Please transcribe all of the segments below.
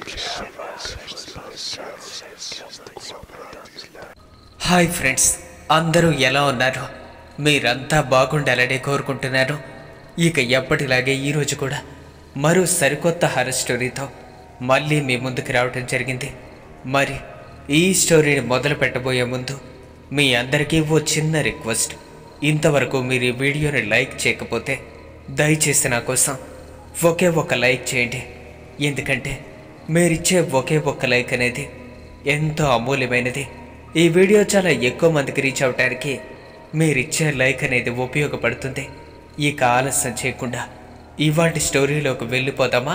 hi friends అందరూ ఎలా ఉన్నారు మీరంతా బాగుండాలని కోరుకుంటున్నాను ఇక ఎప్పటిలాగే ఈరోజు కూడా మరో సరికొత్త హర్రర్ స్టోరీతో మళ్ళీ మీ ముందుకు రావడం జరిగింది మరి ఈ స్టోరీని మొదలు పెట్టబోయే ముందు మీ అందరికీ ఓ చిన్న రిక్వెస్ట్ ఇంతవరకు మీరు ఈ వీడియోని లైక్ చేయకపోతే దయచేసి నా కోసం ఒకే ఒక లైక్ చేయండి ఎందుకంటే మీరిచ్చే ఒకే ఒక్క లైక్ అనేది ఎంతో అమూల్యమైనది ఈ వీడియో చాలా ఎక్కువ మందికి రీచ్ అవడానికి మీరిచ్చే లైక్ అనేది ఉపయోగపడుతుంది ఇక ఆలస్యం చేయకుండా ఇవాటి స్టోరీలోకి వెళ్ళిపోదామా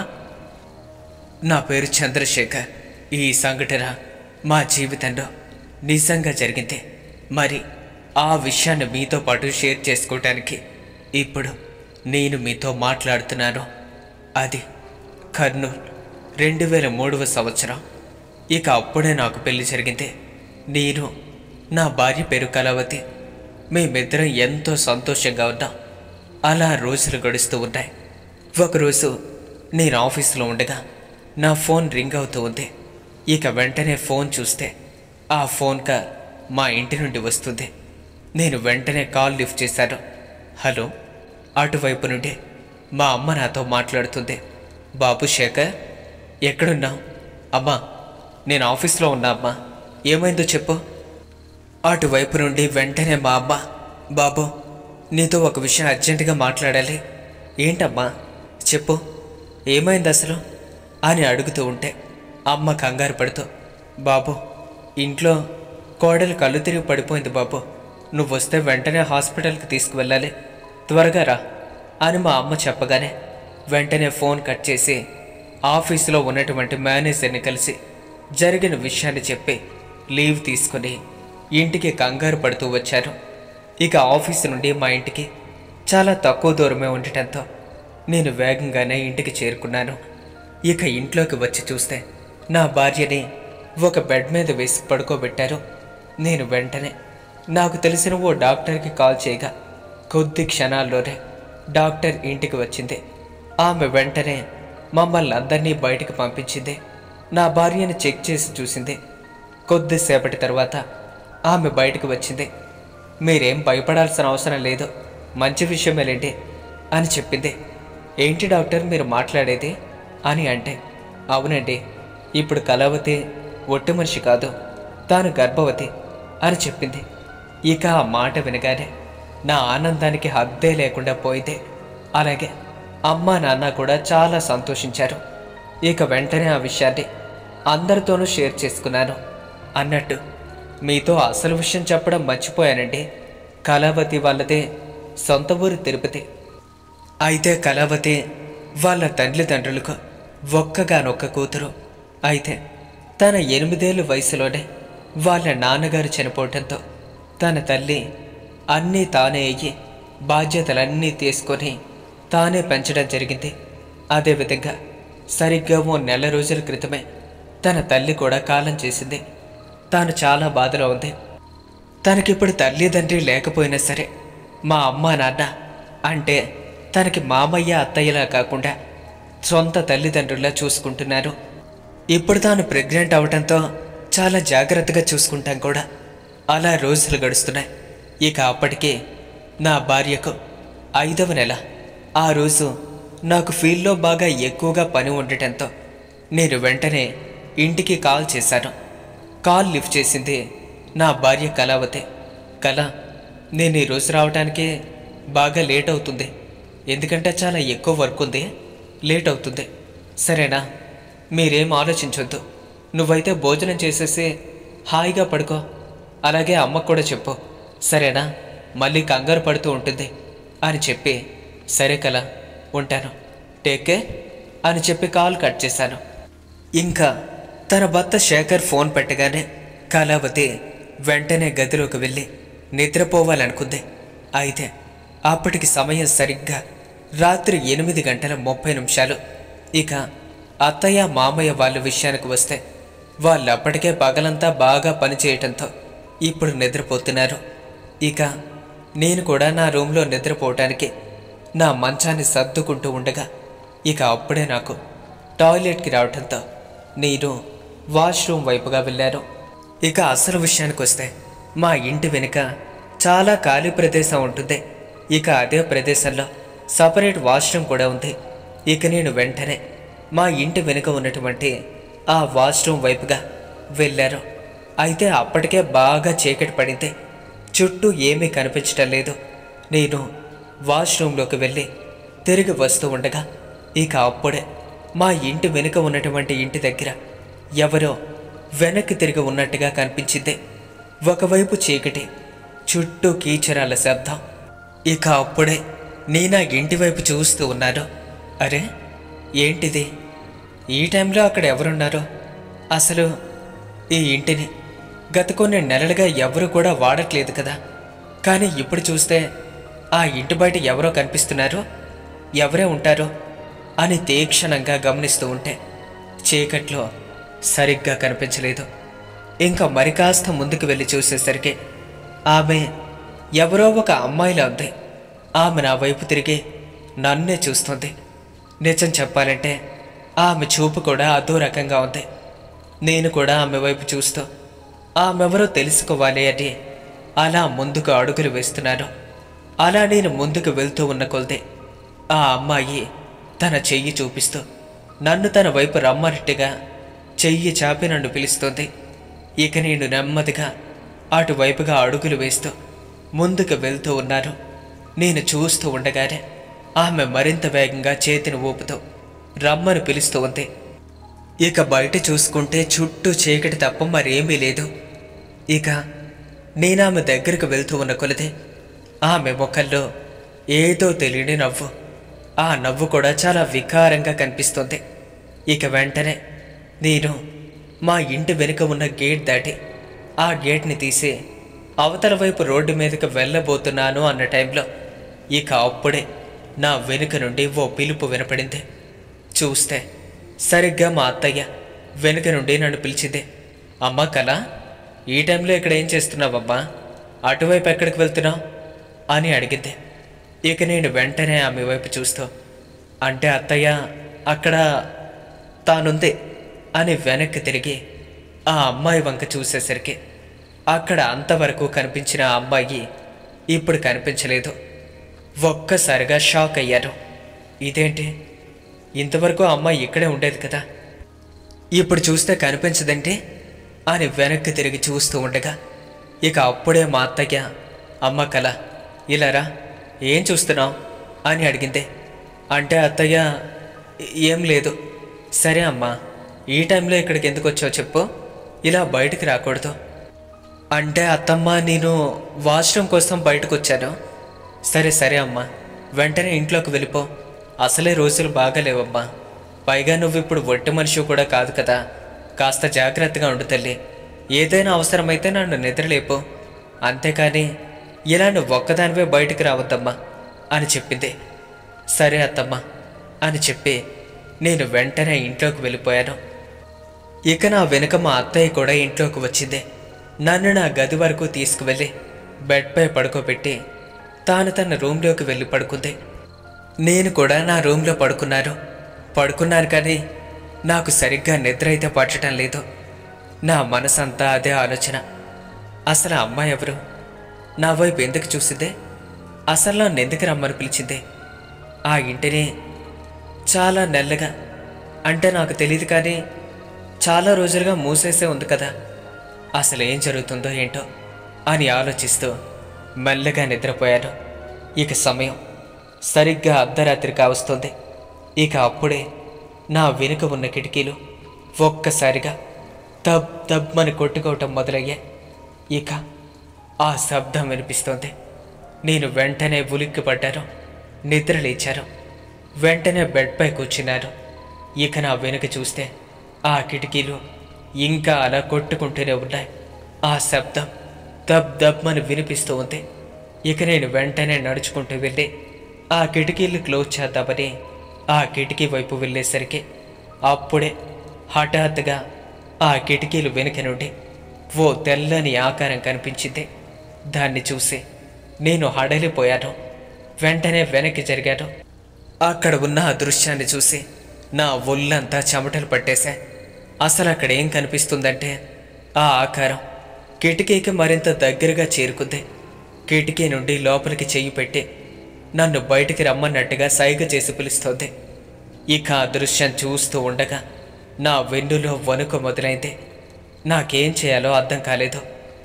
నా పేరు చంద్రశేఖర్ ఈ సంఘటన మా జీవితంలో నిజంగా జరిగింది మరి ఆ విషయాన్ని మీతో పాటు షేర్ చేసుకోవడానికి ఇప్పుడు నేను మీతో మాట్లాడుతున్నాను అది కర్నూలు రెండు వేల మూడవ సంవత్సరం ఇక అప్పుడే నాకు పెళ్లి జరిగింది నేను నా భార్య పేరు కళావతి మేమిద్దరం ఎంతో సంతోషంగా ఉన్నాం అలా రోజులు గడుస్తూ ఉన్నాయి ఒకరోజు నేను ఆఫీసులో ఉండగా నా ఫోన్ రింగ్ అవుతూ ఉంది ఇక వెంటనే ఫోన్ చూస్తే ఆ ఫోన్ కాల్ మా ఇంటి నుండి వస్తుంది నేను వెంటనే కాల్ లిఫ్ట్ చేశాను హలో అటువైపు నుండి మా అమ్మ నాతో మాట్లాడుతుంది బాబు శేఖర్ ఎక్కడున్నావు అమ్మా నేను ఆఫీస్లో ఉన్నా అమ్మా ఏమైందో చెప్పు అటువైపు నుండి వెంటనే మా అమ్మ బాబు నీతో ఒక విషయం అర్జెంటుగా మాట్లాడాలి ఏంటమ్మా చెప్పు ఏమైంది అసలు అని అడుగుతూ ఉంటే అమ్మ కంగారు పడుతూ బాబు ఇంట్లో కోడలు కళ్ళు తిరిగి పడిపోయింది బాబు నువ్వు వస్తే వెంటనే హాస్పిటల్కి తీసుకువెళ్ళాలి త్వరగా రా అని మా అమ్మ చెప్పగానే వెంటనే ఫోన్ కట్ చేసి ఆఫీసులో ఉన్నటువంటి మేనేజర్ని కలిసి జరిగిన విషయాన్ని చెప్పి లీవ్ తీసుకుని ఇంటికి కంగారు పడుతూ వచ్చారు ఇక ఆఫీసు నుండి మా ఇంటికి చాలా తక్కువ దూరమే ఉండటంతో నేను వేగంగానే ఇంటికి చేరుకున్నాను ఇక ఇంట్లోకి వచ్చి చూస్తే నా భార్యని ఒక బెడ్ మీద వేసి పడుకోబెట్టారు నేను వెంటనే నాకు తెలిసిన ఓ డాక్టర్కి కాల్ చేయగా కొద్ది క్షణాల్లోనే డాక్టర్ ఇంటికి వచ్చింది ఆమె వెంటనే మమ్మల్ని అందరినీ బయటికి పంపించింది నా భార్యని చెక్ చేసి చూసింది కొద్దిసేపటి తర్వాత ఆమె బయటకు వచ్చింది మీరేం భయపడాల్సిన అవసరం లేదు మంచి విషయమేలేంటి అని చెప్పింది ఏంటి డాక్టర్ మీరు మాట్లాడేది అని అంటే అవునండి ఇప్పుడు కళావతి ఒట్టి మనిషి కాదు తాను గర్భవతి అని చెప్పింది ఇక ఆ మాట వినగానే నా ఆనందానికి హద్దే లేకుండా పోయింది అలాగే అమ్మా నాన్న కూడా చాలా సంతోషించారు ఇక వెంటనే ఆ విషయాన్ని అందరితోనూ షేర్ చేసుకున్నాను అన్నట్టు మీతో అసలు విషయం చెప్పడం మర్చిపోయానండి కళావతి వాళ్ళదే సొంత ఊరు తిరుపతి అయితే కళావతి వాళ్ళ తల్లిదండ్రులకు ఒక్కగానొక్క కూతురు అయితే తన ఎనిమిదేళ్ళ వయసులోనే వాళ్ళ నాన్నగారు చనిపోవటంతో తన తల్లి అన్నీ తానే అయ్యి బాధ్యతలన్నీ తీసుకొని తానే పెంచడం జరిగింది అదేవిధంగా సరిగ్గా ఓ నెల రోజుల క్రితమే తన తల్లి కూడా కాలం చేసింది తాను చాలా బాధలో ఉంది తనకిప్పుడు తల్లిదండ్రి లేకపోయినా సరే మా అమ్మ నాన్న అంటే తనకి మామయ్య అత్తయ్యలా కాకుండా సొంత తల్లిదండ్రులా చూసుకుంటున్నారు ఇప్పుడు తాను ప్రెగ్నెంట్ అవడంతో చాలా జాగ్రత్తగా చూసుకుంటాం కూడా అలా రోజులు గడుస్తున్నాయి ఇక అప్పటికే నా భార్యకు ఐదవ నెల ఆ రోజు నాకు ఫీల్డ్లో బాగా ఎక్కువగా పని ఉండటంతో నేను వెంటనే ఇంటికి కాల్ చేశాను కాల్ లిఫ్ట్ చేసింది నా భార్య కళావతి కళ నేను ఈరోజు రావడానికి బాగా లేట్ అవుతుంది ఎందుకంటే చాలా ఎక్కువ వర్క్ ఉంది లేట్ అవుతుంది సరేనా మీరేం ఆలోచించొద్దు నువ్వైతే భోజనం చేసేసి హాయిగా పడుకో అలాగే అమ్మకు కూడా చెప్పు సరేనా మళ్ళీ కంగారు పడుతూ ఉంటుంది అని చెప్పి సరే కల ఉంటాను టేక్ కేర్ అని చెప్పి కాల్ కట్ చేశాను ఇంకా తన భర్త శేఖర్ ఫోన్ పెట్టగానే కళావతి వెంటనే గదిలోకి వెళ్ళి నిద్రపోవాలనుకుంది అయితే అప్పటికి సమయం సరిగ్గా రాత్రి ఎనిమిది గంటల ముప్పై నిమిషాలు ఇక అత్తయ్య మామయ్య వాళ్ళ విషయానికి వస్తే వాళ్ళు అప్పటికే పగలంతా బాగా పనిచేయటంతో ఇప్పుడు నిద్రపోతున్నారు ఇక నేను కూడా నా రూమ్లో నిద్రపోవటానికి నా మంచాన్ని సర్దుకుంటూ ఉండగా ఇక అప్పుడే నాకు టాయిలెట్కి రావడంతో నేను వాష్రూమ్ వైపుగా వెళ్ళాను ఇక అసలు విషయానికి వస్తే మా ఇంటి వెనుక చాలా ఖాళీ ప్రదేశం ఉంటుంది ఇక అదే ప్రదేశంలో సపరేట్ వాష్రూమ్ కూడా ఉంది ఇక నేను వెంటనే మా ఇంటి వెనుక ఉన్నటువంటి ఆ వాష్రూమ్ వైపుగా వెళ్ళాను అయితే అప్పటికే బాగా చీకటి పడింది చుట్టూ ఏమీ కనిపించటం లేదు నేను వాష్రూమ్లోకి వెళ్ళి తిరిగి వస్తూ ఉండగా ఇక అప్పుడే మా ఇంటి వెనుక ఉన్నటువంటి ఇంటి దగ్గర ఎవరో వెనక్కి తిరిగి ఉన్నట్టుగా కనిపించింది ఒకవైపు చీకటి చుట్టూ కీచరాల శబ్దం ఇక అప్పుడే నేను ఆ ఇంటి వైపు చూస్తూ ఉన్నాను అరే ఏంటిది ఈ టైంలో అక్కడ ఎవరున్నారో అసలు ఈ ఇంటిని గత కొన్ని నెలలుగా ఎవరు కూడా వాడట్లేదు కదా కానీ ఇప్పుడు చూస్తే ఆ ఇంటి బయట ఎవరో కనిపిస్తున్నారో ఎవరే ఉంటారో అని తీక్షణంగా గమనిస్తూ ఉంటే చీకట్లో సరిగ్గా కనిపించలేదు ఇంకా మరి కాస్త ముందుకు వెళ్ళి చూసేసరికి ఆమె ఎవరో ఒక అమ్మాయిలా ఉంది ఆమె నా వైపు తిరిగి నన్నే చూస్తుంది నిజం చెప్పాలంటే ఆమె చూపు కూడా అదో రకంగా ఉంది నేను కూడా ఆమె వైపు చూస్తూ ఆమెవరో తెలుసుకోవాలి అని అలా ముందుకు అడుగులు వేస్తున్నాను అలా నేను ముందుకు వెళ్తూ ఉన్న కొలదే ఆ అమ్మాయి తన చెయ్యి చూపిస్తూ నన్ను తన వైపు రమ్మన్నట్టుగా చెయ్యి చాపి నన్ను పిలుస్తుంది ఇక నేను నెమ్మదిగా అటువైపుగా అడుగులు వేస్తూ ముందుకు వెళ్తూ ఉన్నాను నేను చూస్తూ ఉండగానే ఆమె మరింత వేగంగా చేతిని ఊపుతూ రమ్మని పిలుస్తూ ఉంది ఇక బయట చూసుకుంటే చుట్టూ చీకటి తప్ప మరేమీ లేదు ఇక నేను ఆమె దగ్గరకు వెళ్తూ ఉన్న కొలదే ఆమె ముఖంలో ఏదో తెలియని నవ్వు ఆ నవ్వు కూడా చాలా వికారంగా కనిపిస్తుంది ఇక వెంటనే నేను మా ఇంటి వెనుక ఉన్న గేట్ దాటి ఆ గేట్ని తీసి అవతల వైపు రోడ్డు మీదకి వెళ్ళబోతున్నాను అన్న టైంలో ఇక అప్పుడే నా వెనుక నుండి ఓ పిలుపు వినపడింది చూస్తే సరిగ్గా మా అత్తయ్య వెనుక నుండి నన్ను పిలిచింది అమ్మా కళ ఈ టైంలో ఇక్కడ ఏం చేస్తున్నావమ్మా అటువైపు ఎక్కడికి వెళ్తున్నావు అని అడిగింది ఇక నేను వెంటనే ఆమె వైపు చూస్తూ అంటే అత్తయ్య అక్కడ తానుంది అని వెనక్కి తిరిగి ఆ అమ్మాయి వంక చూసేసరికి అక్కడ అంతవరకు కనిపించిన ఆ అమ్మాయి ఇప్పుడు కనిపించలేదు ఒక్కసారిగా షాక్ అయ్యాను ఇదేంటి ఇంతవరకు ఆ అమ్మాయి ఇక్కడే ఉండేది కదా ఇప్పుడు చూస్తే కనిపించదంటే అని వెనక్కి తిరిగి చూస్తూ ఉండగా ఇక అప్పుడే మా అత్తయ్య అమ్మ కల ఇలారా ఏం చూస్తున్నావు అని అడిగింది అంటే అత్తయ్య ఏం లేదు సరే అమ్మా ఈ టైంలో ఇక్కడికి ఎందుకు వచ్చావు చెప్పు ఇలా బయటికి రాకూడదు అంటే అత్తమ్మ నేను వాష్రూమ్ కోసం బయటకు వచ్చాను సరే సరే అమ్మా వెంటనే ఇంట్లోకి వెళ్ళిపో అసలే రోజులు బాగాలేవమ్మా పైగా నువ్వు ఇప్పుడు ఒట్టి మనిషి కూడా కాదు కదా కాస్త జాగ్రత్తగా ఉండు తల్లి ఏదైనా అవసరమైతే నన్ను నిద్రలేపు అంతేకాని ఇలా నువ్వు ఒక్కదానివే బయటికి రావద్దమ్మా అని చెప్పింది సరే అత్తమ్మ అని చెప్పి నేను వెంటనే ఇంట్లోకి వెళ్ళిపోయాను ఇక నా వెనుక మా అత్తయ్య కూడా ఇంట్లోకి వచ్చింది నన్ను నా గది వరకు తీసుకువెళ్ళి బెడ్పై పడుకోబెట్టి తాను తన రూమ్లోకి వెళ్ళి పడుకుంది నేను కూడా నా రూమ్లో పడుకున్నాను పడుకున్నాను కానీ నాకు సరిగ్గా నిద్ర అయితే పట్టడం లేదు నా మనసంతా అదే ఆలోచన అసలు ఆ అమ్మాయి ఎవరు నా వైపు ఎందుకు చూసిందే అసలు నన్ను ఎందుకు రమ్మని పిలిచిందే ఆ ఇంటిని చాలా నెల్లగా అంటే నాకు తెలియదు కానీ చాలా రోజులుగా మూసేసే ఉంది కదా అసలు ఏం జరుగుతుందో ఏంటో అని ఆలోచిస్తూ మెల్లగా నిద్రపోయాను ఇక సమయం సరిగ్గా అర్ధరాత్రి కావస్తుంది ఇక అప్పుడే నా వెనుక ఉన్న కిటికీలు ఒక్కసారిగా దబ్ దబ్బని కొట్టుకోవటం మొదలయ్యాయి ఇక ఆ శబ్దం వినిపిస్తోంది నేను వెంటనే ఉలిక్కి పడ్డాను నిద్ర లేచాను వెంటనే బెడ్పై కూర్చున్నాను ఇక నా వెనుక చూస్తే ఆ కిటికీలు ఇంకా అలా కొట్టుకుంటూనే ఉన్నాయి ఆ శబ్దం దబ్ దబ్ అని వినిపిస్తూ ఉంది ఇక నేను వెంటనే నడుచుకుంటూ వెళ్ళి ఆ కిటికీలు క్లోజ్ చేద్దామని ఆ కిటికీ వైపు వెళ్ళేసరికి అప్పుడే హఠాత్తుగా ఆ కిటికీలు వెనుక నుండి ఓ తెల్లని ఆకారం కనిపించింది దాన్ని చూసి నేను హడలిపోయాను వెంటనే వెనక్కి జరిగాను అక్కడ ఉన్న ఆ దృశ్యాన్ని చూసి నా ఒళ్ళంతా చెమటలు పట్టేశా అసలు అక్కడ ఏం కనిపిస్తుందంటే ఆ ఆకారం కిటికీకి మరింత దగ్గరగా చేరుకుంది కిటికీ నుండి లోపలికి చెయ్యి పెట్టి నన్ను బయటికి రమ్మన్నట్టుగా సైగ చేసి పిలుస్తోంది ఇక ఆ దృశ్యం చూస్తూ ఉండగా నా వెన్నులో వణుకు మొదలైంది నాకేం చేయాలో అర్థం కాలేదు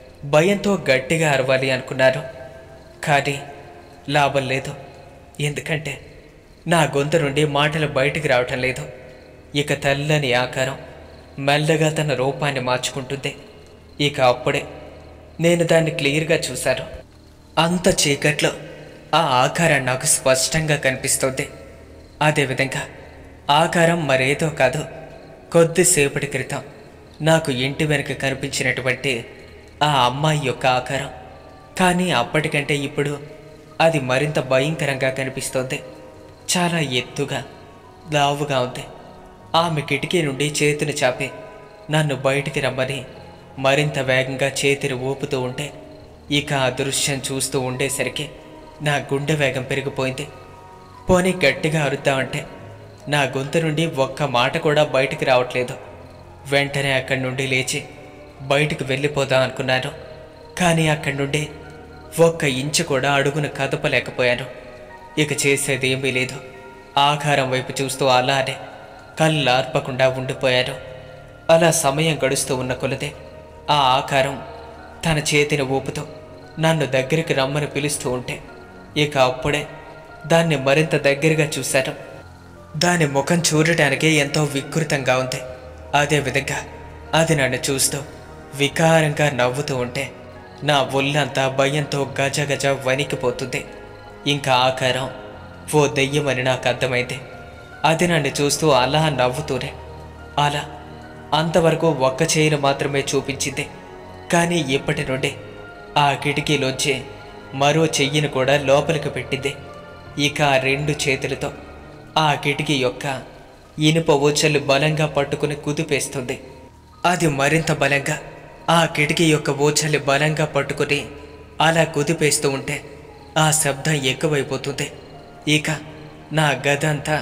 భయంతో గట్టిగా అరవాలి అనుకున్నారు కానీ లాభం లేదు ఎందుకంటే నా గొంతు నుండి మాటలు బయటికి రావటం లేదు ఇక తెల్లని ఆకారం మెల్లగా తన రూపాన్ని మార్చుకుంటుంది ఇక అప్పుడే నేను దాన్ని క్లియర్గా చూశాను అంత చీకట్లో ఆ ఆకారం నాకు స్పష్టంగా కనిపిస్తుంది అదేవిధంగా ఆకారం మరేదో కాదు కొద్దిసేపటి క్రితం నాకు ఇంటి వెనుక కనిపించినటువంటి ఆ అమ్మాయి యొక్క ఆకారం కానీ అప్పటికంటే ఇప్పుడు అది మరింత భయంకరంగా కనిపిస్తోంది చాలా ఎత్తుగా లావుగా ఉంది ఆమె కిటికీ నుండి చేతిని చాపి నన్ను బయటికి రమ్మని మరింత వేగంగా చేతిని ఊపుతూ ఉంటే ఇక ఆ దృశ్యం చూస్తూ ఉండేసరికి నా గుండె వేగం పెరిగిపోయింది పోనీ గట్టిగా అరుద్దామంటే నా గొంతు నుండి ఒక్క మాట కూడా బయటికి రావట్లేదు వెంటనే అక్కడి నుండి లేచి బయటికి వెళ్ళిపోదాం అనుకున్నాను కానీ అక్కడి నుండి ఒక్క ఇంచు కూడా అడుగును కదపలేకపోయాను ఇక చేసేది ఏమీ లేదు ఆకారం వైపు చూస్తూ అలానే కళ్ళార్పకుండా ఉండిపోయాను అలా సమయం గడుస్తూ ఉన్న కొలదే ఆ ఆకారం తన చేతిని ఊపుతూ నన్ను దగ్గరికి రమ్మని పిలుస్తూ ఉంటే ఇక అప్పుడే దాన్ని మరింత దగ్గరగా చూశాను దాని ముఖం చూడటానికి ఎంతో వికృతంగా ఉంది అదేవిధంగా అది నన్ను చూస్తూ వికారంగా నవ్వుతూ ఉంటే నా ఒళ్ళంతా భయంతో గజ గజ వణికిపోతుంది ఇంకా ఆకారం ఓ దెయ్యమని నాకు అర్థమైంది అది నన్ను చూస్తూ అలా నవ్వుతూనే అలా అంతవరకు ఒక్క చేయిని మాత్రమే చూపించింది కానీ ఇప్పటి నుండి ఆ కిటికీలోంచి మరో చెయ్యిని కూడా లోపలికి పెట్టింది ఇక ఆ రెండు చేతులతో ఆ కిటికీ యొక్క ఇనుప ఊచలు బలంగా పట్టుకుని కుదిపేస్తుంది అది మరింత బలంగా ఆ కిటికీ యొక్క ఊచలు బలంగా పట్టుకుని అలా కుదిపేస్తూ ఉంటే ఆ శబ్దం ఎక్కువైపోతుంది ఇక నా గదంతా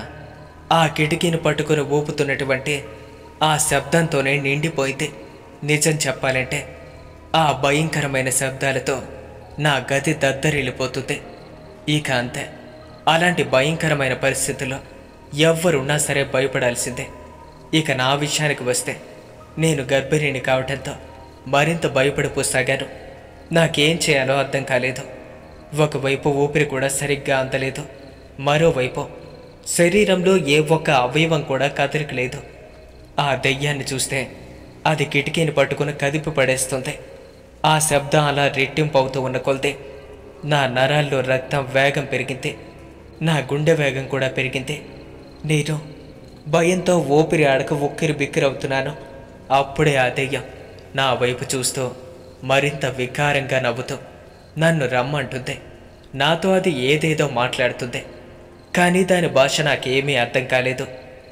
ఆ కిటికీని పట్టుకుని ఊపుతున్నటువంటి ఆ శబ్దంతోనే నిండిపోయింది నిజం చెప్పాలంటే ఆ భయంకరమైన శబ్దాలతో నా గది దద్దరిల్లిపోతుంది ఇక అంతే అలాంటి భయంకరమైన పరిస్థితుల్లో ఎవ్వరున్నా సరే భయపడాల్సిందే ఇక నా విషయానికి వస్తే నేను గర్భిణిని కావటంతో మరింత భయపడిపోసాగాను నాకేం చేయాలో అర్థం కాలేదు ఒకవైపు ఊపిరి కూడా సరిగ్గా అందలేదు మరోవైపు శరీరంలో ఏ ఒక్క అవయవం కూడా కదలికలేదు ఆ దెయ్యాన్ని చూస్తే అది కిటికీని పట్టుకుని కదిపి పడేస్తుంది ఆ శబ్దం అలా రెట్టింపు అవుతూ ఉన్న కొలది నా నరాల్లో రక్తం వేగం పెరిగింది నా గుండె వేగం కూడా పెరిగింది నేను భయంతో ఊపిరి ఆడక ఉక్కిరి బిక్కిరవుతున్నాను అప్పుడే ఆ దెయ్యం నా వైపు చూస్తూ మరింత వికారంగా నవ్వుతూ నన్ను రమ్మంటుంది నాతో అది ఏదేదో మాట్లాడుతుంది కానీ దాని భాష నాకేమీ అర్థం కాలేదు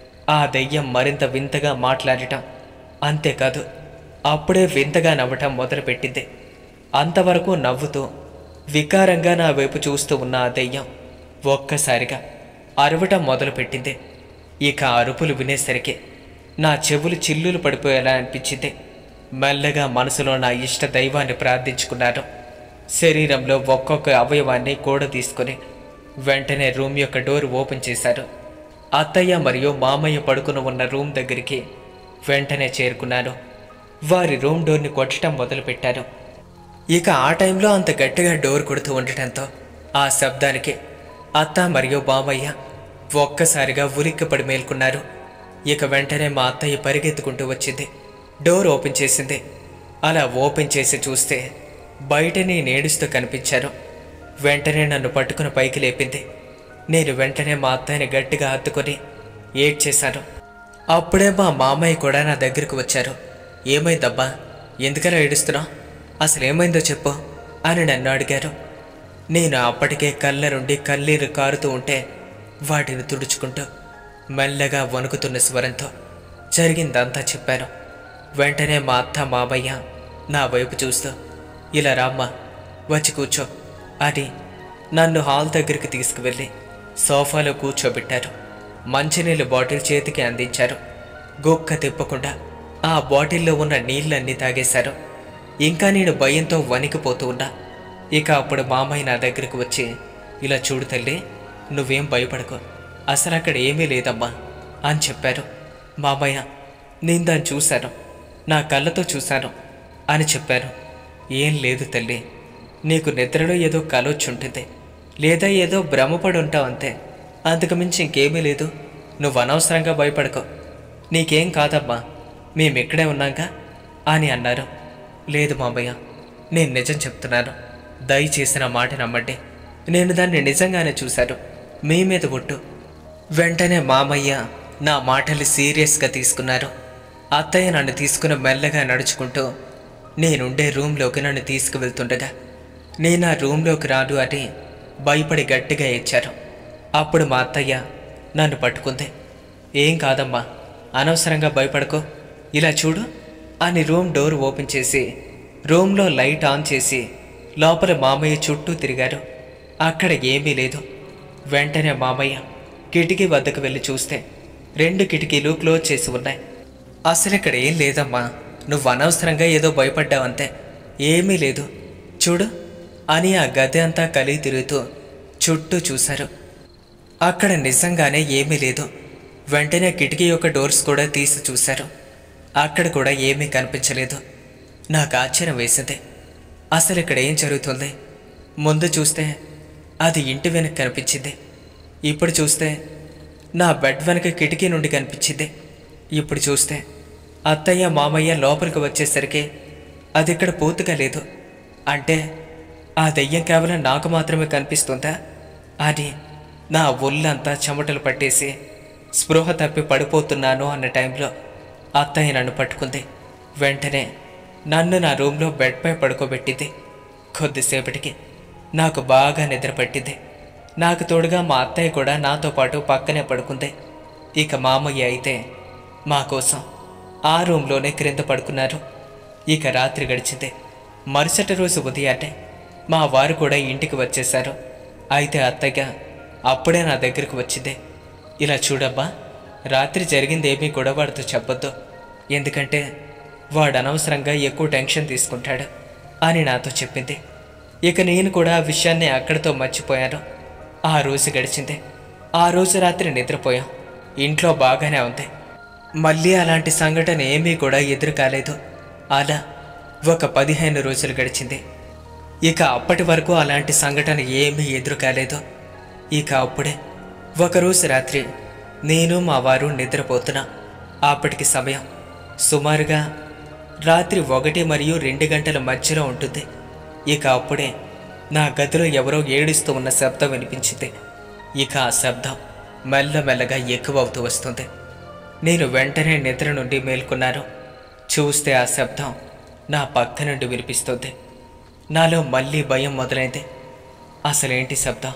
ఆ దెయ్యం మరింత వింతగా మాట్లాడటం అంతేకాదు అప్పుడే వింతగా నవ్వటం మొదలుపెట్టింది అంతవరకు నవ్వుతూ వికారంగా నా వైపు చూస్తూ ఉన్న ఆ దెయ్యం ఒక్కసారిగా అరవటం మొదలుపెట్టింది ఇక ఆ అరుపులు వినేసరికి నా చెవులు చిల్లులు పడిపోయేలా అనిపించింది మెల్లగా మనసులో నా ఇష్ట దైవాన్ని ప్రార్థించుకున్నాను శరీరంలో ఒక్కొక్క అవయవాన్ని కూడ తీసుకుని వెంటనే రూమ్ యొక్క డోర్ ఓపెన్ చేశారు అత్తయ్య మరియు మామయ్య పడుకుని ఉన్న రూమ్ దగ్గరికి వెంటనే చేరుకున్నాను వారి రూమ్ డోర్ని కొట్టడం మొదలుపెట్టారు ఇక ఆ టైంలో అంత గట్టిగా డోర్ కొడుతూ ఉండటంతో ఆ శబ్దానికి అత్త మరియు బామయ్య ఒక్కసారిగా ఉలిక్కిపడి మేల్కొన్నారు ఇక వెంటనే మా అత్తయ్య పరిగెత్తుకుంటూ వచ్చింది డోర్ ఓపెన్ చేసింది అలా ఓపెన్ చేసి చూస్తే బయటనే నేడుస్తూ కనిపించారు వెంటనే నన్ను పట్టుకుని పైకి లేపింది నేను వెంటనే మా అత్తయ్యని గట్టిగా హత్తుకొని ఏడ్చేశాను అప్పుడే మా మామయ్య కూడా నా దగ్గరకు వచ్చారు ఏమైందబ్బా ఎందుకలా ఏడుస్తున్నావు అసలు ఏమైందో చెప్పు అని నన్ను అడిగారు నేను అప్పటికే కళ్ళ నుండి కన్నీరు కారుతూ ఉంటే వాటిని తుడుచుకుంటూ మెల్లగా వణుకుతున్న స్వరంతో జరిగిందంతా చెప్పాను వెంటనే మా అత్త మామయ్య నా వైపు చూస్తూ ఇలా రామ్మా వచ్చి కూర్చో అని నన్ను హాల్ దగ్గరికి తీసుకువెళ్ళి సోఫాలో కూర్చోబెట్టారు మంచినీళ్ళు బాటిల్ చేతికి అందించారు గుక్క తిప్పకుండా ఆ బాటిల్లో ఉన్న నీళ్ళన్నీ తాగేశారు ఇంకా నేను భయంతో వణికిపోతూ ఉన్నా ఇక అప్పుడు మామయ్య నా దగ్గరికి వచ్చి ఇలా చూడు తల్లి నువ్వేం భయపడకు అసలు అక్కడ ఏమీ లేదమ్మా అని చెప్పారు మామయ్య నేను దాన్ని చూశాను నా కళ్ళతో చూశాను అని చెప్పారు ఏం లేదు తల్లి నీకు నిద్రలో ఏదో కలొచ్చుంటుంది లేదా ఏదో భ్రమపడి ఉంటావు అంతే అంతకుమించి ఇంకేమీ లేదు నువ్వు అనవసరంగా భయపడకు నీకేం కాదమ్మా మేమిక్కడే ఉన్నాగా అని అన్నారు లేదు మామయ్య నేను నిజం చెప్తున్నాను దయచేసి నా మాట నమ్మండి నేను దాన్ని నిజంగానే చూశాను మీ మీద ఒట్టు వెంటనే మామయ్య నా మాటలు సీరియస్గా తీసుకున్నారు అత్తయ్య నన్ను తీసుకుని మెల్లగా నడుచుకుంటూ నేనుండే రూమ్లోకి నన్ను తీసుకువెళ్తుండగా నేను ఆ రూమ్లోకి రాడు అని భయపడి గట్టిగా ఇచ్చారు అప్పుడు మా అత్తయ్య నన్ను పట్టుకుంది ఏం కాదమ్మా అనవసరంగా భయపడకో ఇలా చూడు అని రూమ్ డోర్ ఓపెన్ చేసి రూమ్లో లైట్ ఆన్ చేసి లోపల మామయ్య చుట్టూ తిరిగారు అక్కడ ఏమీ లేదు వెంటనే మామయ్య కిటికీ వద్దకు వెళ్ళి చూస్తే రెండు కిటికీలు క్లోజ్ చేసి ఉన్నాయి అసలు ఇక్కడ ఏం లేదమ్మా నువ్వు అనవసరంగా ఏదో భయపడ్డావంతే ఏమీ లేదు చూడు అని ఆ గది అంతా కలిగి తిరుగుతూ చుట్టూ చూశారు అక్కడ నిజంగానే ఏమీ లేదు వెంటనే కిటికీ యొక్క డోర్స్ కూడా తీసి చూశారు అక్కడ కూడా ఏమీ కనిపించలేదు నాకు ఆశ్చర్యం వేసింది అసలు ఇక్కడ ఏం జరుగుతుంది ముందు చూస్తే అది ఇంటి వెనక కనిపించింది ఇప్పుడు చూస్తే నా బెడ్ వెనక కిటికీ నుండి కనిపించింది ఇప్పుడు చూస్తే అత్తయ్య మామయ్య లోపలికి వచ్చేసరికి అది ఇక్కడ పూర్తిగా లేదు అంటే ఆ దెయ్యం కేవలం నాకు మాత్రమే కనిపిస్తుందా అని నా ఒళ్ళంతా చెమటలు పట్టేసి స్పృహ తప్పి పడిపోతున్నాను అన్న టైంలో అత్తయ్య నన్ను పట్టుకుంది వెంటనే నన్ను నా రూమ్లో బెడ్పై పడుకోబెట్టింది కొద్దిసేపటికి నాకు బాగా నిద్ర పట్టింది నాకు తోడుగా మా అత్తయ్య కూడా నాతో పాటు పక్కనే పడుకుంది ఇక మామయ్య అయితే మా కోసం ఆ రూమ్లోనే క్రింద పడుకున్నారు ఇక రాత్రి గడిచింది మరుసటి రోజు ఉదయాన్నే మా వారు కూడా ఇంటికి వచ్చేశారు అయితే అత్తయ్య అప్పుడే నా దగ్గరికి వచ్చింది ఇలా చూడబ్బా రాత్రి జరిగిందేమీ కూడా వాడితో చెప్పొద్దు ఎందుకంటే వాడు అనవసరంగా ఎక్కువ టెన్షన్ తీసుకుంటాడు అని నాతో చెప్పింది ఇక నేను కూడా ఆ విషయాన్ని అక్కడితో మర్చిపోయాను ఆ రోజు గడిచింది ఆ రోజు రాత్రి నిద్రపోయాం ఇంట్లో బాగానే ఉంది మళ్ళీ అలాంటి సంఘటన ఏమీ కూడా ఎదురు కాలేదు అలా ఒక పదిహేను రోజులు గడిచింది ఇక అప్పటి వరకు అలాంటి సంఘటన ఏమీ ఎదురు కాలేదు ఇక అప్పుడే ఒకరోజు రాత్రి నేను మా వారు నిద్రపోతున్నా అప్పటికి సమయం సుమారుగా రాత్రి ఒకటి మరియు రెండు గంటల మధ్యలో ఉంటుంది ఇక అప్పుడే నా గదిలో ఎవరో ఏడుస్తూ ఉన్న శబ్దం వినిపించింది ఇక ఆ శబ్దం మెల్లమెల్లగా ఎక్కువ అవుతూ వస్తుంది నేను వెంటనే నిద్ర నుండి మేల్కొన్నాను చూస్తే ఆ శబ్దం నా పక్క నుండి వినిపిస్తుంది నాలో మళ్ళీ భయం మొదలైంది అసలేంటి శబ్దం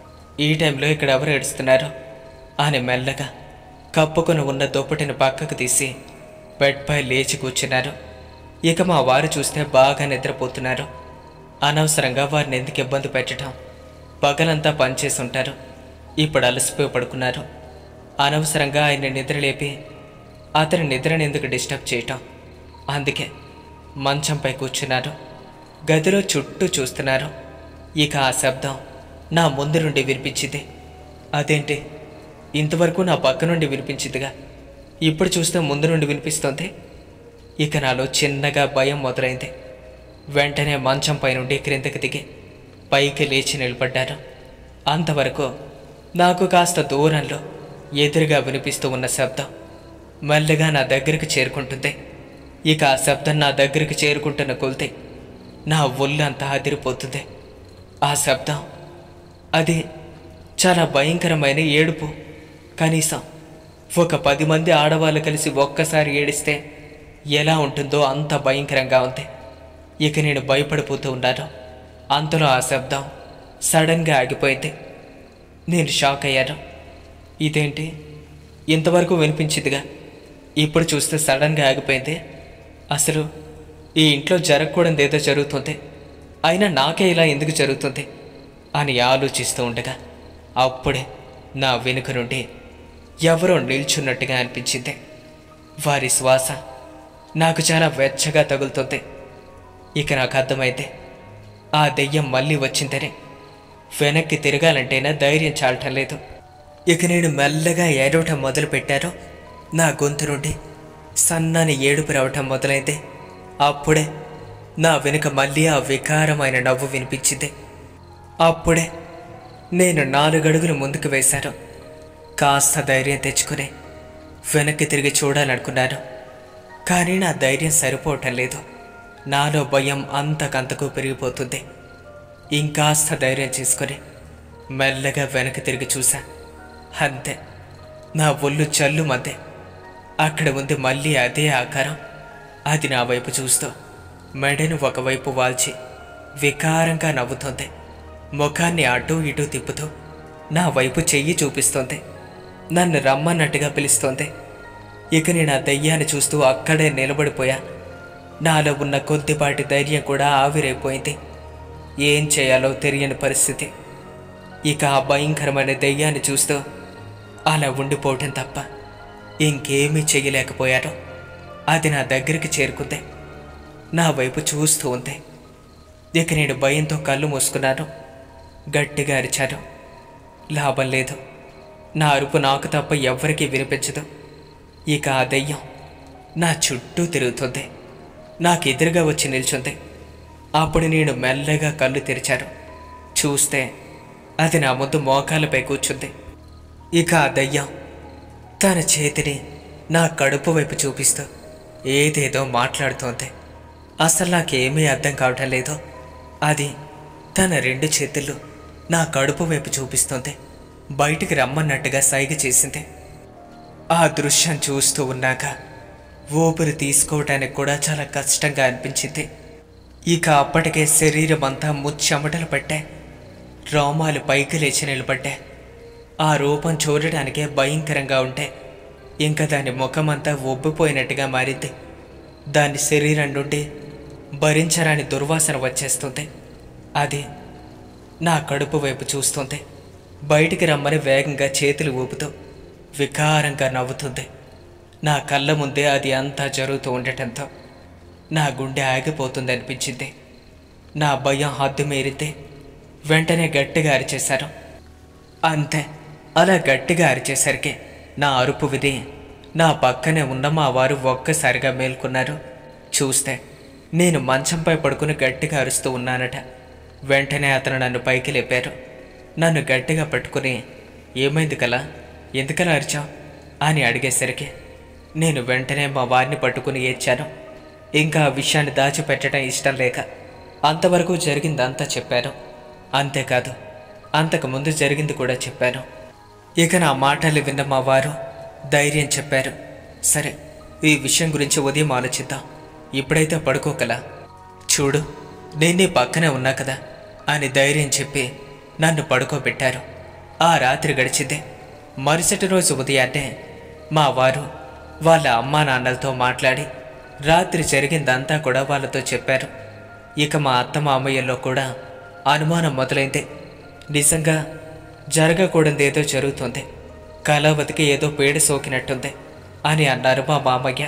ఈ టైంలో ఇక్కడ ఎవరు ఏడుస్తున్నారు అని మెల్లగా కప్పుకొని ఉన్న దుప్పటిని పక్కకు తీసి బెడ్పై లేచి కూర్చున్నారు ఇక మా వారు చూస్తే బాగా నిద్రపోతున్నారు అనవసరంగా వారిని ఎందుకు ఇబ్బంది పెట్టడం పగలంతా పనిచేసి ఉంటారు ఇప్పుడు అలసిపోయి పడుకున్నారు అనవసరంగా ఆయన నిద్రలేపి అతని నిద్రని ఎందుకు డిస్టర్బ్ చేయటం అందుకే మంచంపై కూర్చున్నారు గదిలో చుట్టూ చూస్తున్నారు ఇక ఆ శబ్దం నా ముందు నుండి వినిపించింది అదేంటి ఇంతవరకు నా పక్క నుండి వినిపించిందిగా ఇప్పుడు చూస్తే ముందు నుండి వినిపిస్తోంది ఇక నాలో చిన్నగా భయం మొదలైంది వెంటనే మంచం పై నుండి క్రిందకి దిగి పైకి లేచి నిలబడ్డాను అంతవరకు నాకు కాస్త దూరంలో ఎదురుగా వినిపిస్తూ ఉన్న శబ్దం మెల్లగా నా దగ్గరికి చేరుకుంటుంది ఇక ఆ శబ్దం నా దగ్గరికి చేరుకుంటున్న కొలితే నా ఒళ్ళంతా అదిరిపోతుంది ఆ శబ్దం అది చాలా భయంకరమైన ఏడుపు కనీసం ఒక పది మంది ఆడవాళ్ళు కలిసి ఒక్కసారి ఏడిస్తే ఎలా ఉంటుందో అంత భయంకరంగా ఉంది ఇక నేను భయపడిపోతూ ఉన్నాను అంతలో ఆ శబ్దం సడన్గా ఆగిపోయింది నేను షాక్ అయ్యాను ఇదేంటి ఇంతవరకు వినిపించిందిగా ఇప్పుడు చూస్తే సడన్గా ఆగిపోయింది అసలు ఈ ఇంట్లో జరగకూడదు ఏదో జరుగుతుంది అయినా నాకే ఇలా ఎందుకు జరుగుతుంది అని ఆలోచిస్తూ ఉండగా అప్పుడే నా వెనుక నుండి ఎవరో నిల్చున్నట్టుగా అనిపించింది వారి శ్వాస నాకు చాలా వెచ్చగా తగులుతుంది ఇక నాకు అర్థమైతే ఆ దెయ్యం మళ్ళీ వచ్చిందనే వెనక్కి తిరగాలంటేనా ధైర్యం చాలటం లేదు ఇక నేను మెల్లగా ఏడవటం మొదలు పెట్టారో నా గొంతు నుండి సన్నని ఏడుపు రావటం మొదలైంది అప్పుడే నా వెనుక మళ్ళీ ఆ వికారమైన నవ్వు వినిపించింది అప్పుడే నేను నాలుగడుగులు ముందుకు వేశాను కాస్త ధైర్యం తెచ్చుకుని వెనక్కి తిరిగి చూడాలనుకున్నాను కానీ నా ధైర్యం సరిపోవటం లేదు నాలో భయం అంతకంతకు పెరిగిపోతుంది ఇంకాస్త ధైర్యం చేసుకొని మెల్లగా వెనక్కి తిరిగి చూశా అంతే నా ఒళ్ళు చల్లు మధ్య అక్కడ ఉంది మళ్ళీ అదే ఆకారం అది నా వైపు చూస్తూ మెడను ఒకవైపు వాల్చి వికారంగా నవ్వుతోంది ముఖాన్ని అటూ ఇటూ తిప్పుతూ నా వైపు చెయ్యి చూపిస్తోంది నన్ను రమ్మన్నట్టుగా పిలుస్తోంది ఇక నేను ఆ దయ్యాన్ని చూస్తూ అక్కడే నిలబడిపోయా నాలో ఉన్న కొద్దిపాటి ధైర్యం కూడా ఆవిరైపోయింది ఏం చేయాలో తెలియని పరిస్థితి ఇక ఆ భయంకరమైన దెయ్యాన్ని చూస్తూ అలా ఉండిపోవటం తప్ప ఇంకేమీ చెయ్యలేకపోయాను అది నా దగ్గరికి చేరుకుంది నా వైపు చూస్తూ ఉంది ఇక నేను భయంతో కళ్ళు మూసుకున్నాను గట్టిగా అరిచాను లాభం లేదు నా అరుపు నాకు తప్ప ఎవ్వరికీ వినిపించదు ఇక ఆ దెయ్యం నా చుట్టూ తిరుగుతుంది నాకు ఎదురుగా వచ్చి నిల్చుంది అప్పుడు నేను మెల్లగా కళ్ళు తెరిచాను చూస్తే అది నా ముందు మోకాలపై కూర్చుంది ఇక ఆ దయ్యం తన చేతిని నా కడుపు వైపు చూపిస్తూ ఏదేదో మాట్లాడుతోంది అసలు నాకేమీ అర్థం కావటం లేదు అది తన రెండు చేతులు నా కడుపు వైపు చూపిస్తోంది బయటికి రమ్మన్నట్టుగా సైగ చేసింది ఆ దృశ్యం చూస్తూ ఉన్నాక ఊపిరి తీసుకోవటానికి కూడా చాలా కష్టంగా అనిపించింది ఇక అప్పటికే శరీరం అంతా ముచ్చెమటలు పట్టాయి రోమాలు పైకి లేచి నిలబడ్డాయి ఆ రూపం చూడడానికే భయంకరంగా ఉంటే ఇంకా దాని ముఖమంతా ఒబ్బిపోయినట్టుగా మారింది దాని శరీరం నుండి భరించరాని దుర్వాసన వచ్చేస్తుంది అది నా కడుపు వైపు చూస్తుంది బయటికి రమ్మని వేగంగా చేతులు ఊపుతూ వికారంగా నవ్వుతుంది నా కళ్ళ ముందే అది అంతా జరుగుతూ ఉండటంతో నా గుండె ఆగిపోతుంది అనిపించింది నా భయం హద్దు మీరితే వెంటనే గట్టిగా అరిచేశారు అంతే అలా గట్టిగా అరిచేసరికి నా అరుపు విధి నా పక్కనే ఉన్న మా వారు ఒక్కసారిగా మేల్కొన్నారు చూస్తే నేను మంచంపై పడుకుని గట్టిగా అరుస్తూ ఉన్నానట వెంటనే అతను నన్ను పైకి లేపారు నన్ను గట్టిగా పట్టుకుని ఏమైంది కలా ఎందుకలా అరిచావు అని అడిగేసరికి నేను వెంటనే మా వారిని పట్టుకుని ఏడ్చాను ఇంకా ఆ విషయాన్ని దాచిపెట్టడం ఇష్టం లేక అంతవరకు జరిగిందంతా చెప్పాను అంతేకాదు అంతకు ముందు జరిగింది కూడా చెప్పాను ఇక నా మాటలు విన్న మా వారు ధైర్యం చెప్పారు సరే ఈ విషయం గురించి ఉదయం ఆలోచిద్దాం ఇప్పుడైతే పడుకోకలా చూడు నేను నీ పక్కనే ఉన్నా కదా అని ధైర్యం చెప్పి నన్ను పడుకోబెట్టారు ఆ రాత్రి గడిచింది మరుసటి రోజు ఉదయాన్నే మా వారు వాళ్ళ అమ్మా నాన్నలతో మాట్లాడి రాత్రి జరిగిందంతా కూడా వాళ్ళతో చెప్పారు ఇక మా అత్త మామయ్యలో కూడా అనుమానం మొదలైంది నిజంగా జరగకూడదు ఏదో జరుగుతుంది కళావతికి ఏదో పేడ సోకినట్టుంది అని అన్నారు మా మామయ్య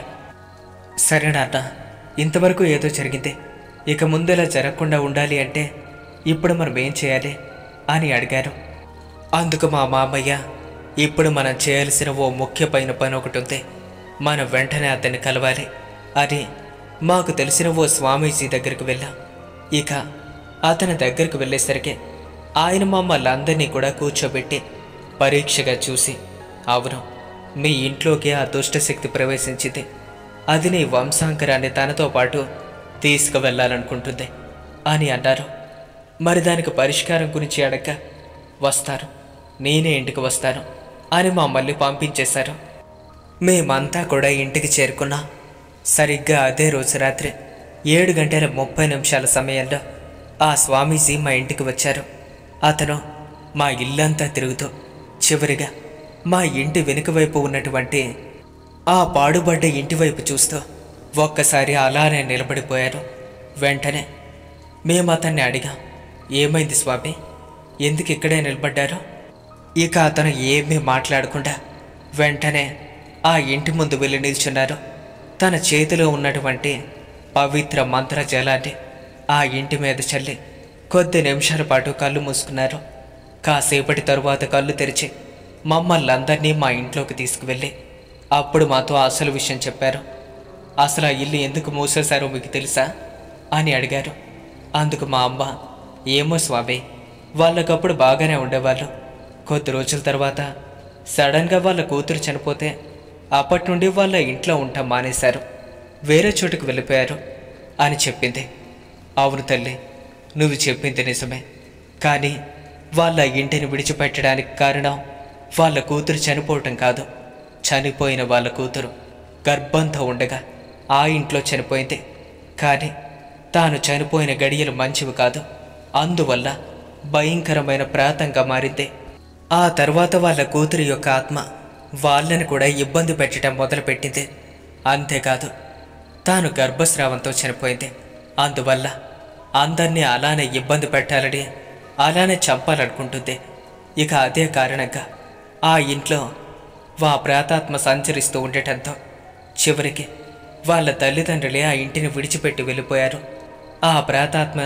సరే నాన్న ఇంతవరకు ఏదో జరిగింది ఇక ముందలా జరగకుండా ఉండాలి అంటే ఇప్పుడు మనం ఏం చేయాలి అని అడిగారు అందుకు మా మామయ్య ఇప్పుడు మనం చేయాల్సిన ఓ ముఖ్యమైన పని ఒకటి ఉంది మనం వెంటనే అతన్ని కలవాలి అని మాకు తెలిసిన ఓ స్వామీజీ దగ్గరికి వెళ్ళాం ఇక అతని దగ్గరికి వెళ్ళేసరికి ఆయన మమ్మల్ని అందరినీ కూడా కూర్చోబెట్టి పరీక్షగా చూసి అవును మీ ఇంట్లోకి ఆ దుష్టశక్తి ప్రవేశించింది అది నీ వంశాంకరాన్ని తనతో పాటు తీసుకువెళ్ళాలనుకుంటుంది అని అన్నారు మరి దానికి పరిష్కారం గురించి అడగ వస్తారు నేనే ఇంటికి వస్తాను అని మమ్మల్ని పంపించేశారు మేమంతా కూడా ఇంటికి చేరుకున్నాం సరిగ్గా అదే రోజు రాత్రి ఏడు గంటల ముప్పై నిమిషాల సమయంలో ఆ స్వామీజీ మా ఇంటికి వచ్చారు అతను మా ఇల్లంతా తిరుగుతూ చివరిగా మా ఇంటి వెనుక వైపు ఉన్నటువంటి ఆ పాడుబడ్డ ఇంటి వైపు చూస్తూ ఒక్కసారి అలానే నిలబడిపోయారు వెంటనే మేము అతన్ని అడిగాం ఏమైంది స్వామి ఎందుకు ఇక్కడే నిలబడ్డారు ఇక అతను ఏమీ మాట్లాడకుండా వెంటనే ఆ ఇంటి ముందు వెళ్ళి నిల్చున్నారు తన చేతిలో ఉన్నటువంటి పవిత్ర మంత్ర జలాన్ని ఆ ఇంటి మీద చల్లి కొద్ది నిమిషాల పాటు కళ్ళు మూసుకున్నారు కాసేపటి తరువాత కళ్ళు తెరిచి మమ్మల్ని అందరినీ మా ఇంట్లోకి తీసుకువెళ్ళి అప్పుడు మాతో అసలు విషయం చెప్పారు అసలు ఆ ఇల్లు ఎందుకు మూసేశారో మీకు తెలుసా అని అడిగారు అందుకు మా అమ్మ ఏమో స్వామి వాళ్ళకప్పుడు బాగానే ఉండేవాళ్ళు కొద్ది రోజుల తర్వాత సడన్గా వాళ్ళ కూతురు చనిపోతే అప్పటి నుండి వాళ్ళ ఇంట్లో ఉంటాం మానేశారు వేరే చోటుకు వెళ్ళిపోయారు అని చెప్పింది అవును తల్లి నువ్వు చెప్పింది నిజమే కానీ వాళ్ళ ఇంటిని విడిచిపెట్టడానికి కారణం వాళ్ళ కూతురు చనిపోవటం కాదు చనిపోయిన వాళ్ళ కూతురు గర్భంతో ఉండగా ఆ ఇంట్లో చనిపోయింది కానీ తాను చనిపోయిన గడియలు మంచివి కాదు అందువల్ల భయంకరమైన ప్రాతంగా మారింది ఆ తర్వాత వాళ్ళ కూతురి యొక్క ఆత్మ వాళ్ళని కూడా ఇబ్బంది పెట్టడం మొదలుపెట్టింది అంతేకాదు తాను గర్భస్రావంతో చనిపోయింది అందువల్ల అందరినీ అలానే ఇబ్బంది పెట్టాలని అలానే చంపాలనుకుంటుంది ఇక అదే కారణంగా ఆ ఇంట్లో వా ప్రాతాత్మ సంచరిస్తూ ఉండటంతో చివరికి వాళ్ళ తల్లిదండ్రులే ఆ ఇంటిని విడిచిపెట్టి వెళ్ళిపోయారు ఆ ప్రాతాత్మ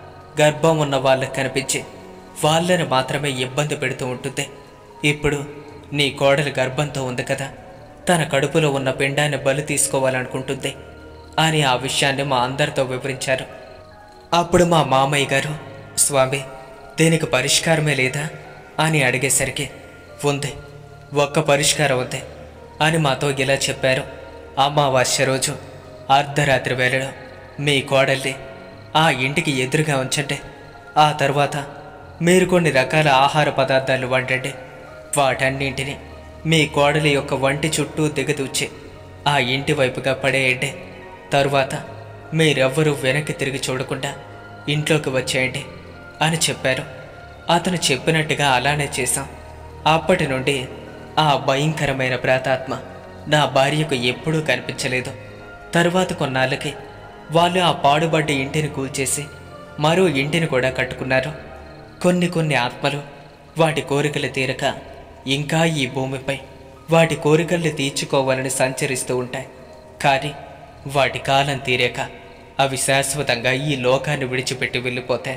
గర్భం ఉన్న వాళ్ళకి కనిపించి వాళ్ళని మాత్రమే ఇబ్బంది పెడుతూ ఉంటుంది ఇప్పుడు నీ కోడలు గర్భంతో ఉంది కదా తన కడుపులో ఉన్న పిండాన్ని బలి తీసుకోవాలనుకుంటుంది అని ఆ విషయాన్ని మా అందరితో వివరించారు అప్పుడు మా మామయ్య గారు స్వామి దీనికి పరిష్కారమే లేదా అని అడిగేసరికి ఉంది ఒక్క పరిష్కారం ఉంది అని మాతో ఇలా చెప్పారు అమావాస్య రోజు అర్ధరాత్రి వేళలో మీ కోడల్ని ఆ ఇంటికి ఎదురుగా ఉంచండి ఆ తర్వాత మీరు కొన్ని రకాల ఆహార పదార్థాలు వండండి వాటన్నింటిని మీ కోడలి యొక్క వంటి చుట్టూ దిగదూచి ఆ ఇంటి వైపుగా పడేయండి తరువాత మీరెవ్వరూ వెనక్కి తిరిగి చూడకుండా ఇంట్లోకి వచ్చేయండి అని చెప్పారు అతను చెప్పినట్టుగా అలానే చేశాం అప్పటి నుండి ఆ భయంకరమైన ప్రాతాత్మ నా భార్యకు ఎప్పుడూ కనిపించలేదు తరువాత కొన్నాళ్ళకి వాళ్ళు ఆ పాడుబడ్డ ఇంటిని కూల్చేసి మరో ఇంటిని కూడా కట్టుకున్నారు కొన్ని కొన్ని ఆత్మలు వాటి కోరికలు తీరక ఇంకా ఈ భూమిపై వాటి కోరికల్ని తీర్చుకోవాలని సంచరిస్తూ ఉంటాయి కానీ వాటి కాలం తీరాక అవి శాశ్వతంగా ఈ లోకాన్ని విడిచిపెట్టి వెళ్ళిపోతాయి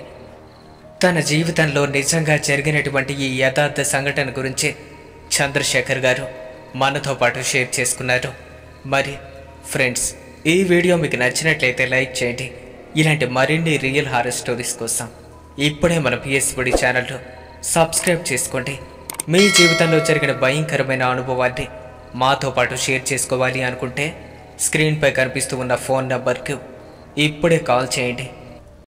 తన జీవితంలో నిజంగా జరిగినటువంటి ఈ యథార్థ సంఘటన గురించి చంద్రశేఖర్ గారు మనతో పాటు షేర్ చేసుకున్నారు మరి ఫ్రెండ్స్ ఈ వీడియో మీకు నచ్చినట్లయితే లైక్ చేయండి ఇలాంటి మరిన్ని రియల్ హారర్ స్టోరీస్ కోసం ఇప్పుడే మన పిఎస్బడి ఛానల్ను సబ్స్క్రైబ్ చేసుకోండి మీ జీవితంలో జరిగిన భయంకరమైన అనుభవాన్ని మాతో పాటు షేర్ చేసుకోవాలి అనుకుంటే స్క్రీన్పై కనిపిస్తూ ఉన్న ఫోన్ నంబర్కు ఇప్పుడే కాల్ చేయండి